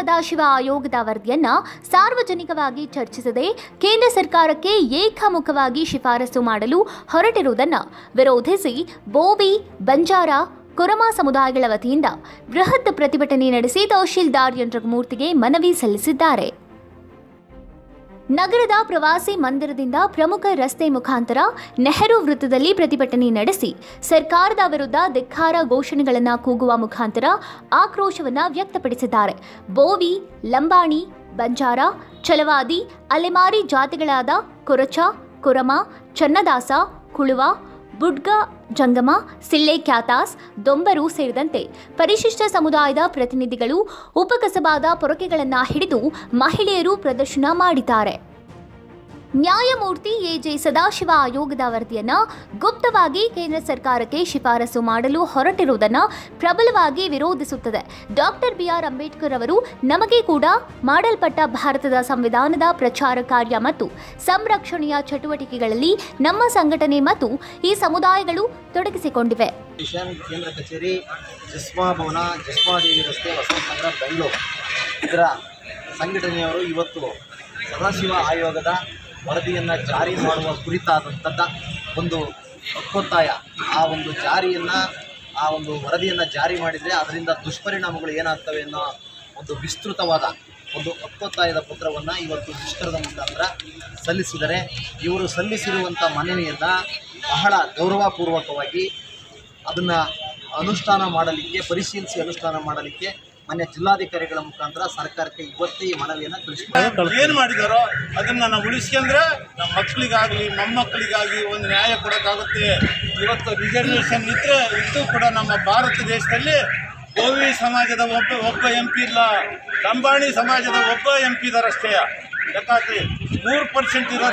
ಸದಾಶಿವ ಆಯೋಗದ ವರದಿಯನ್ನ ಸಾರ್ವಜನಿಕವಾಗಿ ಚರ್ಚಿಸದೆ ಕೇಂದ್ರ ಸರ್ಕಾರಕ್ಕೆ ಏಕಮುಖವಾಗಿ ಶಿಫಾರಸು ಮಾಡಲು ಹೊರಟಿರುವುದನ್ನು ವಿರೋಧಿಸಿ ಬೋವಿ ಬಂಜಾರ ಕೊರಮ ಸಮುದಾಯಗಳ ವತಿಯಿಂದ ಬೃಹತ್ ಪ್ರತಿಭಟನೆ ನಡೆಸಿ ತಹಶೀಲ್ದಾರ್ ಯಂತ್ರಮೂರ್ತಿಗೆ ಮನವಿ ಸಲ್ಲಿಸಿದ್ದಾರೆ ನಗರದ ಪ್ರವಾಸಿ ಮಂದಿರದಿಂದ ಪ್ರಮುಖ ರಸ್ತೆ ಮುಖಾಂತರ ನೆಹರು ವೃತ್ತದಲ್ಲಿ ಪ್ರತಿಭಟನೆ ನಡೆಸಿ ಸರ್ಕಾರದ ವಿರುದ್ಧ ಧಿಕ್ಕಾರ ಘೋಷಣೆಗಳನ್ನು ಕೂಗುವ ಮುಖಾಂತರ ಆಕ್ರೋಶವನ್ನು ವ್ಯಕ್ತಪಡಿಸಿದ್ದಾರೆ ಬೋವಿ ಲಂಬಾಣಿ ಬಂಜಾರ ಚಲವಾದಿ ಅಲೆಮಾರಿ ಜಾತಿಗಳಾದ ಕೊರಚ ಕೊರಮ ಚನ್ನದಾಸ ಕುಳುವ ಬುಡ್ಗ ಜಂಗಮ ಸಿಳ್ಳೆ ಕ್ಯಾತಾಸ್ ದೊಂಬರು ಸೇರಿದಂತೆ ಪರಿಶಿಷ್ಟ ಸಮುದಾಯದ ಪ್ರತಿನಿಧಿಗಳು ಉಪಕಸಬಾದ ಪೊರಕೆಗಳನ್ನು ಹಿಡಿದು ಮಹಿಳೆಯರು ಪ್ರದರ್ಶನ ಮಾಡಿದ್ದಾರೆ ನ್ಯಾಯಮೂರ್ತಿ ಎಜೆ ಸದಾಶಿವ ಆಯೋಗದ ವರದಿಯನ್ನ ಗುಪ್ತವಾಗಿ ಕೇಂದ್ರ ಸರ್ಕಾರಕ್ಕೆ ಶಿಫಾರಸು ಮಾಡಲು ಹೊರಟಿರುವುದನ್ನು ಪ್ರಬಲವಾಗಿ ವಿರೋಧಿಸುತ್ತದೆ ಡಾಕ್ಟರ್ ಬಿಆರ್ ಅಂಬೇಡ್ಕರ್ ಅವರು ನಮಗೆ ಕೂಡ ಮಾಡಲ್ಪಟ್ಟ ಭಾರತದ ಸಂವಿಧಾನದ ಪ್ರಚಾರ ಕಾರ್ಯ ಮತ್ತು ಸಂರಕ್ಷಣೆಯ ಚಟುವಟಿಕೆಗಳಲ್ಲಿ ನಮ್ಮ ಸಂಘಟನೆ ಮತ್ತು ಈ ಸಮುದಾಯಗಳು ತೊಡಗಿಸಿಕೊಂಡಿವೆ ಕಿಶನ್ ಕೇಂದ್ರ ಕಚೇರಿ ಜಿಸ್ಮಾ ಭವನ ಜಿಸ್ಮಾದೇವಿ ರಸ್ತೆ ವಸಂತನಗರ ಬೆಂಗಳೂರು ಇದರ ಸಂಘಟನೆಯವರು ಇವತ್ತು ಸದಾಶಿವ ಆಯೋಗದ ವರದಿಯನ್ನು ಜಾರಿ ಮಾಡುವ ಕುರಿತಾದಂಥದ್ದ ಒಂದು ಒಪ್ಪತ್ತಾಯ ಆ ಒಂದು ಜಾರಿಯನ್ನು ಆ ಒಂದು ವರದಿಯನ್ನು ಜಾರಿ ಮಾಡಿದರೆ ಅದರಿಂದ ದುಷ್ಪರಿಣಾಮಗಳು ಏನಾಗ್ತವೆ ಅನ್ನೋ ಒಂದು ವಿಸ್ತೃತವಾದ ಒಂದು ಒಪ್ಪತ್ತಾಯದ ಪತ್ರವನ್ನು ಇವತ್ತು ಮುಷ್ಕರದ ಮುಖಾಂತರ ಸಲ್ಲಿಸಿದರೆ ಇವರು ಸಲ್ಲಿಸಿರುವಂಥ ಮನವಿಯನ್ನು ಬಹಳ ಗೌರವಪೂರ್ವಕವಾಗಿ ಅದನ್ನು ಅನುಷ್ಠಾನ ಮಾಡಲಿಕ್ಕೆ ಪರಿಶೀಲಿಸಿ ಅನುಷ್ಠಾನ ಮಾಡಲಿಕ್ಕೆ ಮಾನ್ಯ ಜಿಲ್ಲಾಧಿಕಾರಿಗಳ ಮುಖಾಂತರ ಸರ್ಕಾರಕ್ಕೆ ಇವತ್ತೇ ಈ ಮನವಿಯನ್ನು ತಿಳಿಸ್ತಾರೆ ಏನು ಮಾಡಿದಾರೋ ಅದನ್ನ ನಾವು ಉಳಿಸ್ಕೊಂಡ್ರೆ ನಮ್ಮ ಮಕ್ಕಳಿಗಾಗಲಿ ಮೊಮ್ಮಕ್ಕಳಿಗಾಗಲಿ ಒಂದು ನ್ಯಾಯ ಕೊಡೋಕ್ಕಾಗುತ್ತೆ ಇವತ್ತು ರಿಸರ್ವೇಷನ್ ಇದ್ದರೆ ಇದ್ದು ಕೂಡ ನಮ್ಮ ಭಾರತ ದೇಶದಲ್ಲಿ ಗೋವಿ ಸಮಾಜದ ಒಬ್ಬ ಒಬ್ಬ ಎಂ ಪಿ ಇಲ್ಲ ಲಂಬಾಣಿ ಸಮಾಜದ ಒಬ್ಬ ಎಂ ಪಿ ಇದಾರಷ್ಟೇ ಲೆಕ್ಕಾಕಿ ಮೂರು ಪರ್ಸೆಂಟ್ ಇರೋ